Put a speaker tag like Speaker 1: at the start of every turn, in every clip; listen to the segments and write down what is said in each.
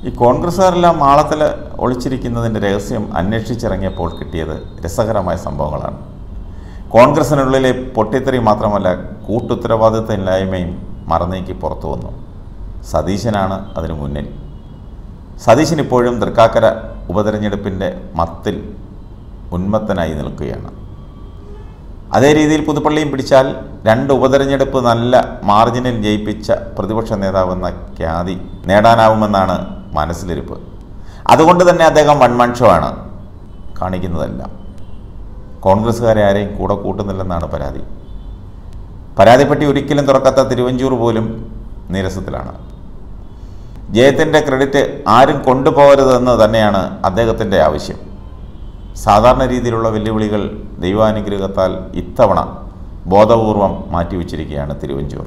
Speaker 1: ഈ കോൺഗ്രസ്സുകാരെല്ലാം മാളത്തിൽ ഒളിച്ചിരിക്കുന്നതിൻ്റെ രഹസ്യം അന്വേഷിച്ചിറങ്ങിയപ്പോൾ കിട്ടിയത് രസകരമായ സംഭവങ്ങളാണ് കോൺഗ്രസിനുള്ളിലെ പൊട്ടിത്തെറി മാത്രമല്ല കൂട്ടുത്തരവാദിത്തമില്ലായ്മയും മറന്നേക്ക് പുറത്തു വന്നു സതീശനാണ് അതിനു മുന്നിൽ സതീശൻ ഇപ്പോഴും തൃക്കാക്കര ഉപതെരഞ്ഞെടുപ്പിൻ്റെ മത്തിൽ ഉന്മത്തനായി നിൽക്കുകയാണ് അതേ രീതിയിൽ പുതുപ്പള്ളിയും പിടിച്ചാൽ രണ്ട് ഉപതെരഞ്ഞെടുപ്പ് നല്ല മാർജിനിൽ ജയിപ്പിച്ച പ്രതിപക്ഷ നേതാവെന്ന ഖ്യാതി നേടാനാവുമെന്നാണ് മനസ്സിലിരിപ്പ് അതുകൊണ്ട് തന്നെ അദ്ദേഹം വൺമാൻ ഷോ ആണ് കാണിക്കുന്നതെല്ലാം കോൺഗ്രസ്സുകാരെ ആരെയും കൂടെ കൂട്ടുന്നില്ലെന്നാണ് പരാതി പരാതിപ്പെട്ടി ഒരിക്കലും തുറക്കാത്ത തിരുവഞ്ചൂർ പോലും നീരസത്തിലാണ് ജയത്തിൻ്റെ ക്രെഡിറ്റ് ആരും കൊണ്ടുപോകരുതെന്ന് തന്നെയാണ് അദ്ദേഹത്തിൻ്റെ ആവശ്യം സാധാരണ രീതിയിലുള്ള വെല്ലുവിളികൾ ദൈവാനുഗ്രഹത്താൽ ഇത്തവണ ബോധപൂർവം മാറ്റിവെച്ചിരിക്കുകയാണ് തിരുവഞ്ചൂർ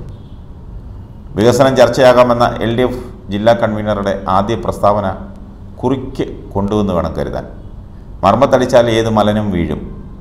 Speaker 1: വികസനം ചർച്ചയാകാമെന്ന എൽ ഡി എഫ് ജില്ലാ കൺവീനറുടെ ആദ്യ പ്രസ്താവന കുറിക്ക് കൊണ്ടുവന്ന് വേണം കരുതാൻ മർമ്മത്തടിച്ചാൽ ഏത് മലനും വീഴും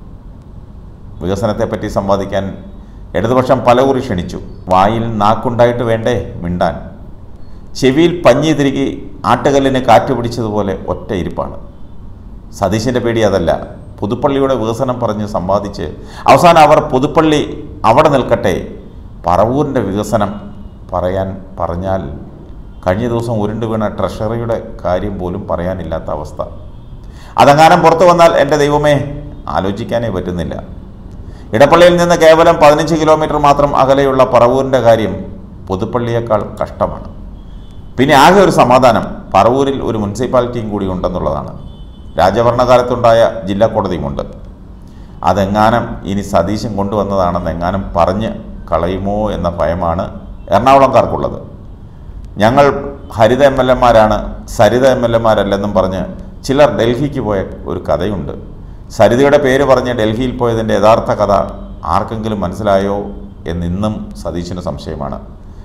Speaker 1: വികസനത്തെപ്പറ്റി സംവാദിക്കാൻ ഇടതുപക്ഷം പലകുറി ക്ഷണിച്ചു വായിൽ നാക്കുണ്ടായിട്ട് വേണ്ടേ മിണ്ടാൻ ചെവിയിൽ പഞ്ഞി തിരികെ ആട്ടുകല്ലിന് കാറ്റ് പിടിച്ചതുപോലെ ഒറ്റ ഇരിപ്പാണ് സതീശൻ്റെ പേടി അതല്ല പുതുപ്പള്ളിയുടെ വികസനം പറഞ്ഞ് സമ്പാദിച്ച് അവസാനം അവർ പുതുപ്പള്ളി അവിടെ നിൽക്കട്ടെ പറവൂരിൻ്റെ വികസനം പറയാൻ പറഞ്ഞാൽ കഴിഞ്ഞ ദിവസം ഉരുണ്ടു വീണ ട്രഷറിയുടെ കാര്യം പോലും പറയാനില്ലാത്ത അവസ്ഥ അതെങ്ങാനും പുറത്തു വന്നാൽ എൻ്റെ ദൈവമേ ആലോചിക്കാനേ പറ്റുന്നില്ല ഇടപ്പള്ളിയിൽ നിന്ന് കേവലം പതിനഞ്ച് കിലോമീറ്റർ മാത്രം അകലെയുള്ള പറവൂരിൻ്റെ കാര്യം പുതുപ്പള്ളിയേക്കാൾ കഷ്ടമാണ് പിന്നെ ആകെ ഒരു സമാധാനം പറവൂരിൽ ഒരു മുനിസിപ്പാലിറ്റിയും കൂടി ഉണ്ടെന്നുള്ളതാണ് രാജഭരണകാലത്തുണ്ടായ ജില്ലാ കോടതിയുമുണ്ട് അതെങ്ങാനും ഇനി സതീശൻ കൊണ്ടുവന്നതാണെന്ന് എങ്ങാനും പറഞ്ഞ് കളയുമോ എന്ന ഭയമാണ് എറണാകുളംകാർക്കുള്ളത് ഞങ്ങൾ ഹരിത എം എൽ എമാരാണ് സരിത എം എൽ എമാരല്ലെന്നും പറഞ്ഞ് ചിലർ ഡൽഹിക്ക് പോയ ഒരു കഥയുണ്ട് സരിതയുടെ പേര് പറഞ്ഞ് ഡൽഹിയിൽ പോയതിൻ്റെ യഥാർത്ഥ കഥ ആർക്കെങ്കിലും മനസ്സിലായോ എന്നിന്നും സതീശന് സംശയമാണ്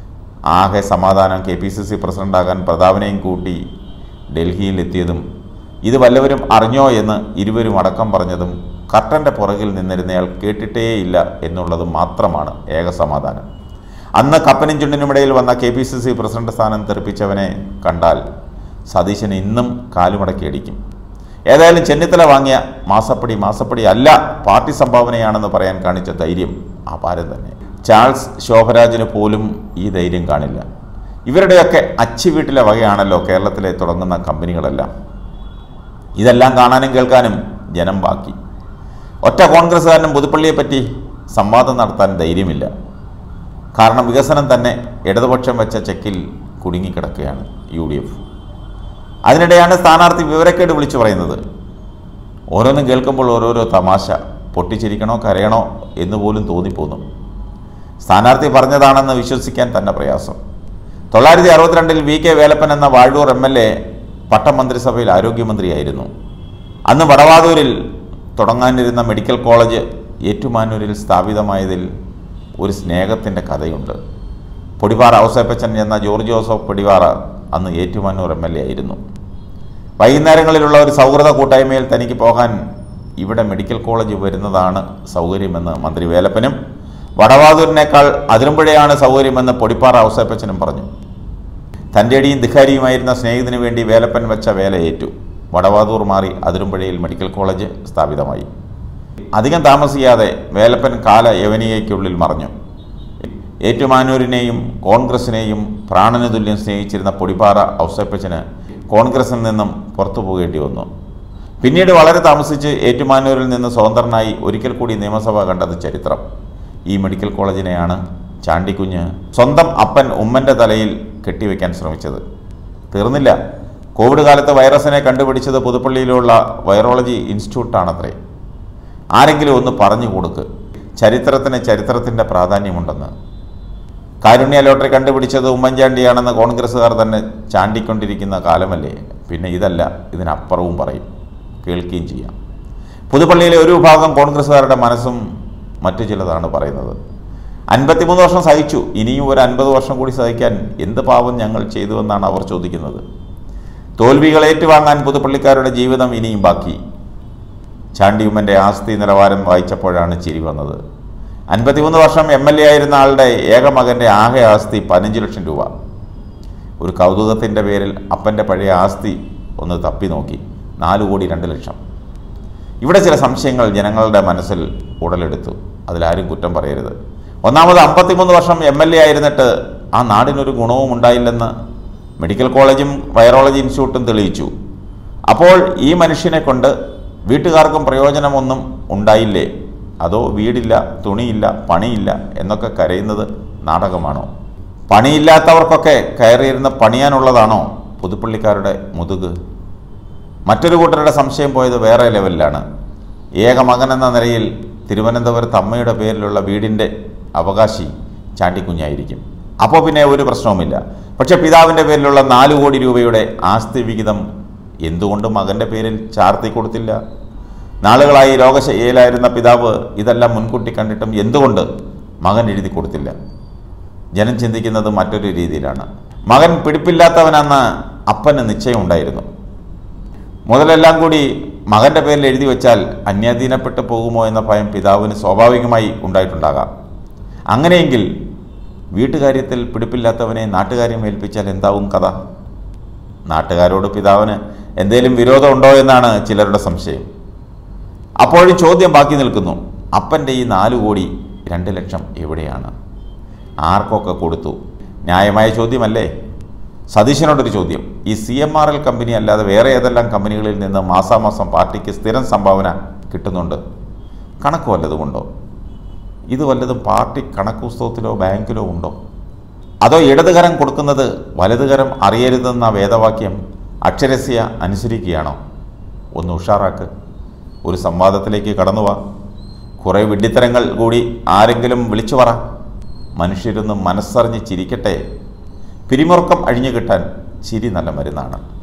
Speaker 1: ആകെ സമാധാനം കെ പി സി സി പ്രസിഡൻ്റാകാൻ പ്രതാപനെയും കൂട്ടി ഡൽഹിയിൽ എത്തിയതും ഇത് വല്ലവരും അറിഞ്ഞോ എന്ന് ഇരുവരും അടക്കം പറഞ്ഞതും കർട്ടൻ്റെ പുറകിൽ നിന്നിരുന്നയാൾ കേട്ടിട്ടേയില്ല എന്നുള്ളതും മാത്രമാണ് ഏക സമാധാനം അന്ന് കപ്പനും ചുണ്ടിനുമിടയിൽ വന്ന K P C C president സ്ഥാനം തെറിപ്പിച്ചവനെ കണ്ടാൽ സതീശന് ഇന്നും കാലുമടക്കി അടിക്കും ഏതായാലും ചെന്നിത്തല വാങ്ങിയ മാസപ്പടി മാസപ്പടി അല്ല പാർട്ടി സംഭാവനയാണെന്ന് പറയാൻ കാണിച്ച ധൈര്യം അപാരം തന്നെ ചാൾസ് ശോഭരാജിന് പോലും ഈ ധൈര്യം കാണില്ല ഇവരുടെയൊക്കെ അച്ചി വീട്ടിലെ വകയാണല്ലോ കേരളത്തിലെ തുടങ്ങുന്ന കമ്പനികളെല്ലാം ഇതെല്ലാം കാണാനും കേൾക്കാനും ജനം ബാക്കി ഒറ്റ കോൺഗ്രസ്സുകാരനും പുതുപ്പള്ളിയെപ്പറ്റി സംവാദം നടത്താൻ ധൈര്യമില്ല കാരണം വികസനം തന്നെ ഇടതുപക്ഷം വെച്ച ചെക്കിൽ കുടുങ്ങിക്കിടക്കുകയാണ് യു ഡി എഫ് അതിനിടെയാണ് സ്ഥാനാർത്ഥി വിവരക്കേട് വിളിച്ചു പറയുന്നത് ഓരോന്നും കേൾക്കുമ്പോൾ ഓരോരോ തമാശ പൊട്ടിച്ചിരിക്കണോ കരയണോ എന്ന് പോലും തോന്നിപ്പോന്നു സ്ഥാനാർത്ഥി പറഞ്ഞതാണെന്ന് വിശ്വസിക്കാൻ തന്നെ പ്രയാസം തൊള്ളായിരത്തി അറുപത്തിരണ്ടിൽ വി കെ വേലപ്പൻ എന്ന വാഴൂർ എം എൽ എ പട്ടം മന്ത്രിസഭയിൽ ആരോഗ്യമന്ത്രിയായിരുന്നു അന്ന് വടവാതൂരിൽ തുടങ്ങാനിരുന്ന മെഡിക്കൽ കോളേജ് ഏറ്റുമാനൂരിൽ സ്ഥാപിതമായതിൽ ഒരു സ്നേഹത്തിൻ്റെ കഥയുണ്ട് പൊടിപാറ ഔസേപ്പച്ചൻ എന്ന ജോർജ് ജോസഫ് പൊടിപാറ അന്ന് ഏറ്റുമാനൂർ എം എൽ എ ആയിരുന്നു വൈകുന്നേരങ്ങളിലുള്ള ഒരു സൗഹൃദ കൂട്ടായ്മയിൽ തനിക്ക് പോകാൻ ഇവിടെ മെഡിക്കൽ കോളേജ് വരുന്നതാണ് സൗകര്യമെന്ന് മന്ത്രി വേലപ്പനും വടവാതൂരിനേക്കാൾ അതിരുമ്പുഴയാണ് സൗകര്യമെന്ന് പൊടിപ്പാറ ഔസേപ്പച്ചനും പറഞ്ഞു തൻ്റെ അടിയും ധിക്കാരിയുമായിരുന്ന സ്നേഹിതന് വേണ്ടി വേലപ്പൻ വെച്ച വേല ഏറ്റു വടവാതൂർ മാറി അതിരുമ്പുഴയിൽ മെഡിക്കൽ കോളേജ് സ്ഥാപിതമായി അധികം താമസിയാതെ വേലപ്പൻ കാല യവനികയ്ക്കുള്ളിൽ മറഞ്ഞു ഏറ്റുമാനൂരിനെയും കോൺഗ്രസിനെയും പ്രാണന് തുല്യം സ്നേഹിച്ചിരുന്ന പൊടിപ്പാറ ഔസേപ്പച്ചന് കോൺഗ്രസിൽ നിന്നും പുറത്തു പോകേണ്ടി വന്നു പിന്നീട് വളരെ താമസിച്ച് ഏറ്റുമാനൂരിൽ നിന്ന് സ്വതന്ത്രനായി ഒരിക്കൽ കൂടി നിയമസഭ കണ്ടത് ചരിത്രം ഈ മെഡിക്കൽ കോളേജിനെയാണ് ചാണ്ടിക്കുഞ്ഞ് സ്വന്തം അപ്പൻ ഉമ്മൻ്റെ തലയിൽ കെട്ടിവെക്കാൻ ശ്രമിച്ചത് തീർന്നില്ല കോവിഡ് കാലത്ത് വൈറസിനെ കണ്ടുപിടിച്ചത് പുതുപ്പള്ളിയിലുള്ള വൈറോളജി ഇൻസ്റ്റിറ്റ്യൂട്ടാണത്രേ ആരെങ്കിലും ഒന്ന് പറഞ്ഞു കൊടുക്ക് ചരിത്രത്തിന് ചരിത്രത്തിൻ്റെ പ്രാധാന്യമുണ്ടെന്ന് കാരുണ്യ ലോട്ടറി കണ്ടുപിടിച്ചത് ഉമ്മൻചാണ്ടിയാണെന്ന് കോൺഗ്രസ്സുകാർ തന്നെ ചാണ്ടിക്കൊണ്ടിരിക്കുന്ന കാലമല്ലേ പിന്നെ ഇതല്ല ഇതിനപ്പുറവും പറയും കേൾക്കുകയും ചെയ്യാം പുതുപ്പള്ളിയിലെ ഒരു വിഭാഗം കോൺഗ്രസ്സുകാരുടെ മനസ്സും മറ്റു ചിലതാണ് പറയുന്നത് അൻപത്തിമൂന്ന് വർഷം സഹിച്ചു ഇനിയും ഒരു അൻപത് വർഷം കൂടി സഹിക്കാൻ എന്ത് പാപം ഞങ്ങൾ ചെയ്തുവെന്നാണ് അവർ ചോദിക്കുന്നത് തോൽവികൾ ഏറ്റുവാങ്ങാൻ പുതുപ്പള്ളിക്കാരുടെ ജീവിതം ഇനിയും ബാക്കി ചാണ്ടിയുമ്മൻ്റെ ആസ്തി നിലവാരം വായിച്ചപ്പോഴാണ് ചിരി വന്നത് അൻപത്തിമൂന്ന് വർഷം എം എൽ എ ആയിരുന്ന ആളുടെ ഏക മകൻ്റെ ആകെ ആസ്തി പതിനഞ്ച് ലക്ഷം രൂപ ഒരു കൗതുകത്തിൻ്റെ പേരിൽ അപ്പൻ്റെ പഴയ ആസ്തി ഒന്ന് തപ്പി നോക്കി നാല് കോടി രണ്ട് ലക്ഷം ഇവിടെ ചില സംശയങ്ങൾ ജനങ്ങളുടെ മനസ്സിൽ ഉടലെടുത്തു അതിലാരും കുറ്റം പറയരുത് ഒന്നാമത് അമ്പത്തിമൂന്ന് വർഷം എം എൽ എ ആയിരുന്നിട്ട് ആ നാടിനൊരു ഗുണവും ഉണ്ടായില്ലെന്ന് മെഡിക്കൽ കോളേജും വൈറോളജി ഇൻസ്റ്റിറ്റ്യൂട്ടും തെളിയിച്ചു അപ്പോൾ ഈ മനുഷ്യനെ കൊണ്ട് വീട്ടുകാർക്കും പ്രയോജനമൊന്നും ഉണ്ടായില്ലേ അതോ വീടില്ല തുണിയില്ല പണിയില്ല എന്നൊക്കെ കരയുന്നത് നാടകമാണോ പണിയില്ലാത്തവർക്കൊക്കെ കയറിയിരുന്ന് പണിയാനുള്ളതാണോ പുതുപ്പള്ളിക്കാരുടെ മുതുക് മറ്റൊരു കൂട്ടരുടെ സംശയം പോയത് വേറെ ലെവലിലാണ് ഏക മകൻ എന്ന നിലയിൽ തിരുവനന്തപുരത്ത് അമ്മയുടെ പേരിലുള്ള വീടിൻ്റെ അവകാശി ചാണ്ടിക്കുഞ്ഞായിരിക്കും അപ്പോൾ പിന്നെ ഒരു പ്രശ്നവുമില്ല പക്ഷെ പിതാവിൻ്റെ പേരിലുള്ള നാല് കോടി രൂപയുടെ ആസ്തി വിഹിതം എന്തുകൊണ്ട് മകൻ്റെ പേരിൽ ചാർത്തി കൊടുത്തില്ല നാളുകളായി രോഗശയ്യയിലായിരുന്ന പിതാവ് ഇതെല്ലാം മുൻകൂട്ടി കണ്ടിട്ടും എന്തുകൊണ്ട് മകൻ എഴുതി കൊടുത്തില്ല ജനം ചിന്തിക്കുന്നത് മറ്റൊരു രീതിയിലാണ് മകൻ പിടിപ്പില്ലാത്തവനെന്ന് അപ്പന് നിശ്ചയമുണ്ടായിരുന്നു മുതലെല്ലാം കൂടി മകൻ്റെ പേരിൽ എഴുതി വെച്ചാൽ അന്യാധീനപ്പെട്ടു പോകുമോ എന്ന ഭയം പിതാവിന് സ്വാഭാവികമായി ഉണ്ടായിട്ടുണ്ടാകാം അങ്ങനെയെങ്കിൽ വീട്ടുകാര്യത്തിൽ പിടിപ്പില്ലാത്തവനെ നാട്ടുകാര്യം ഏൽപ്പിച്ചാൽ എന്താവും കഥ നാട്ടുകാരോട് പിതാവിന് എന്തേലും വിരോധമുണ്ടോ എന്നാണ് ചിലരുടെ സംശയം അപ്പോഴും ചോദ്യം ബാക്കി നിൽക്കുന്നു അപ്പൻ്റെ ഈ നാല് കോടി രണ്ട് ലക്ഷം എവിടെയാണ് ആർക്കൊക്കെ കൊടുത്തു ന്യായമായ ചോദ്യമല്ലേ സതീശനോടൊരു ചോദ്യം ഈ C M R L company അല്ലാതെ വേറെ ഏതെല്ലാം കമ്പനികളിൽ നിന്ന് മാസാമാസം പാർട്ടിക്ക് സ്ഥിരം സംഭാവന കിട്ടുന്നുണ്ട് കണക്ക് വല്ലതുമുണ്ടോ ഇത് വല്ലതും പാർട്ടി കണക്ക് പുസ്തകത്തിലോ ബാങ്കിലോ ഉണ്ടോ അതോ ഇടതുകരം കൊടുക്കുന്നത് വലതുകരം അറിയരുതെന്ന വേദവാക്യം അക്ഷരസ്യ അനുസരിക്കുകയാണോ ഒന്ന് ഉഷാറാക്ക് ഒരു സംവാദത്തിലേക്ക് കടന്നു വാ കുറേ വിഡ്ഢിത്തരങ്ങൾ കൂടി ആരെങ്കിലും വിളിച്ചു പറ മനുഷ്യരൊന്ന് മനസ്സറിഞ്ഞ് ചിരിക്കട്ടെ പിരിമുറുക്കം അഴിഞ്ഞു കിട്ടാൻ ചിരി നല്ല മരുന്നാണ്